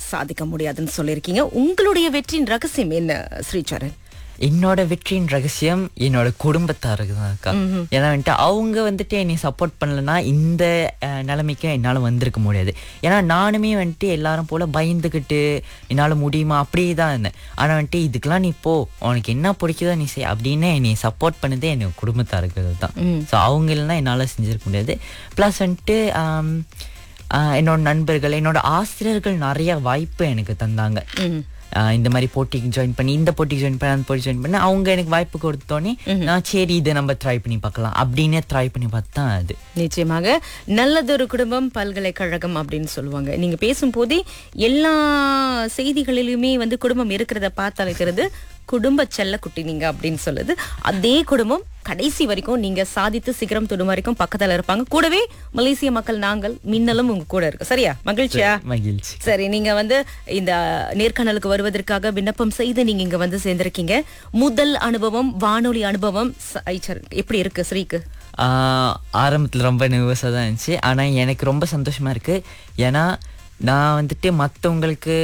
சாதிக்க முடியாதுன்னு சொல்லியிருக்கீங்க உங்களுடைய வெற்றியின் ரகசியம் என்ன ஸ்ரீசரண் என்னோட வெற்றியின் ரகசியம் என்னோட குடும்பத்தாருக்கு தான் அக்கா ஏன்னா வந்துட்டு அவங்க வந்துட்டு என்னை சப்போர்ட் பண்ணலன்னா இந்த அஹ், நிலைமைக்கு என்னால் வந்திருக்க முடியாது ஏன்னா நானுமே வந்துட்டு எல்லாரும் போல பயந்துக்கிட்டு என்னால் முடியுமா அப்படியே தான் இருந்தேன் ஆனால் வந்துட்டு இதுக்கெல்லாம் நீ போ உனக்கு என்ன பிடிக்குதோ நீ செய் அப்படின்னு என்னை சப்போர்ட் பண்ணதே என் குடும்பத்தாருக்கு தான் ஸோ அவங்க இல்லைன்னா என்னால் செஞ்சிருக்க முடியாது ப்ளஸ் வந்துட்டு ஆம், ஆஹ், என்னோட நண்பர்கள் என்னோட ஆசிரியர்கள் நிறைய வாய்ப்பு எனக்கு தந்தாங்க ஆஹ் இந்த மாதிரி போட்டிக்கு ஜாயின் பண்ணி இந்த போட்டிக்கு ஜாயின் பண்ணி அந்த போட்டி ஜாயின் பண்ணி அவங்க எனக்கு வாய்ப்பு கொடுத்தோன்னே நான் சரி இதை நம்ம ட்ரை பண்ணி பார்க்கலாம் அப்படின்னு ட்ரை பண்ணி பார்த்தா அது நிச்சயமாக நல்லதொரு குடும்பம் பல்கலைக்கழகம் அப்படின்னு சொல்லுவாங்க நீங்க பேசும்போதே எல்லா செய்திகளிலுமே வந்து குடும்பம் இருக்கிறத பார்த்தாலே தெரியுது குடும்ப செல்லக்குட்டி நீங்க அப்படின்னு சொல்லுது அதே குடும்பம் கடைசி வரைக்கும் நீங்க சாதித்து சிகரம் தொடும் வரைக்கும் பக்கத்துல இருப்பாங்க கூடவே மலேசிய மக்கள் நாங்கள் மின்னலும் உங்க கூட இருக்கு சரியா மகிழ்ச்சியா மகிழ்ச்சி சரி நீங்க வந்து இந்த நேர்காணலுக்கு வருவதற்காக விண்ணப்பம் செய்து நீங்க இங்க வந்து சேர்ந்திருக்கீங்க முதல் அனுபவம் வானொலி அனுபவம் ச- ஐச்சர், எப்படி இருக்கு ஸ்ரீக்கு ஆஹ் ஆரம்பத்துல ரொம்ப நர்வஸாக தான் இருந்துச்சு ஆனா எனக்கு ரொம்ப சந்தோஷமா இருக்கு ஏன்னா நான் வந்துட்டு மற்றவங்களுக்கு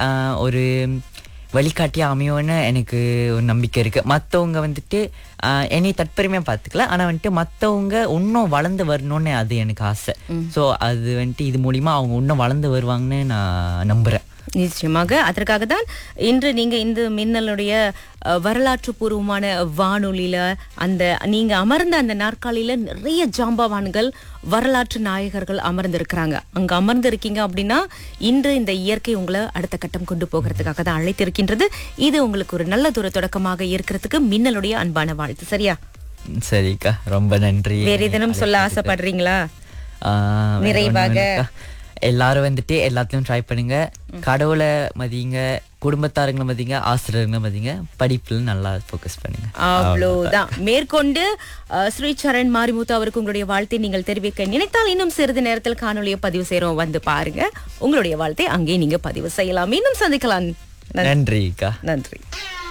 ஒரு வழிகாட்டியா அமையும்னு எனக்கு ஒரு நம்பிக்கை இருக்கு மற்றவங்க வந்துட்டு ஆஹ் என்னை தற்பெருமையாக பார்த்துக்கல ஆனா வந்துட்டு மற்றவங்க இன்னும் வளர்ந்து வரணும்னு அது எனக்கு ஆசை ஸோ அது வந்துட்டு இது மூலியமா அவங்க இன்னும் வளர்ந்து வருவாங்கன்னு நான் நம்புறேன் நிச்சயமாக அதற்காக தான் இன்று நீங்க இந்த மின்னலுடைய அஹ், வரலாற்று பூர்வமான வானொலியில அந்த நீங்க அமர்ந்த அந்த நாற்காலியில நிறைய ஜாம்பவான்கள் வரலாற்று நாயகர்கள் அமர்ந்திருக்கிறாங்க அங்க அமர்ந்திருக்கீங்க அப்படின்னா இன்று இந்த இயற்கை உங்களை அடுத்த கட்டம் கொண்டு போகிறதுக்காக தான் அழைத்திருக்கின்றது இது உங்களுக்கு ஒரு நல்லதொரு தொடக்கமாக இருக்கிறதுக்கு மின்னலுடைய அன்பான வாழ்த்து சரியா சரிக்கா ரொம்ப நன்றி வேற ஏதேனும் சொல்ல ஆசைப்படுறீங்களா ஆஹ் வேற நிறைவாக. ஒண்ணும் இல்லக்கா. எல்லாரும் வந்துட்டு எல்லாத்தையும் ட்ரை பண்ணுங்க கடவுளை மதிங்க குடும்பத்தாருங்களை மதிங்க ஆசிரியர்களை மதிங்க படிப்புல நல்லா ஃபோக்கஸ் பண்ணுங்க அவ்வளவுதான் மேற்கொண்டு அஹ், ஸ்ரீ சரண் மாரிமுத்து அவருக்கு உங்களுடைய வாழ்த்தை நீங்கள் தெரிவிக்க நினைத்தால் இன்னும் சிறிது நேரத்தில் காணொலியை பதிவு செய்யறோம் வந்து பாருங்க உங்களுடைய வாழ்த்தை அங்கே நீங்க பதிவு செய்யலாம் இன்னும் சந்திக்கலாம் நன்றி. நன்றிக்கா நன்றி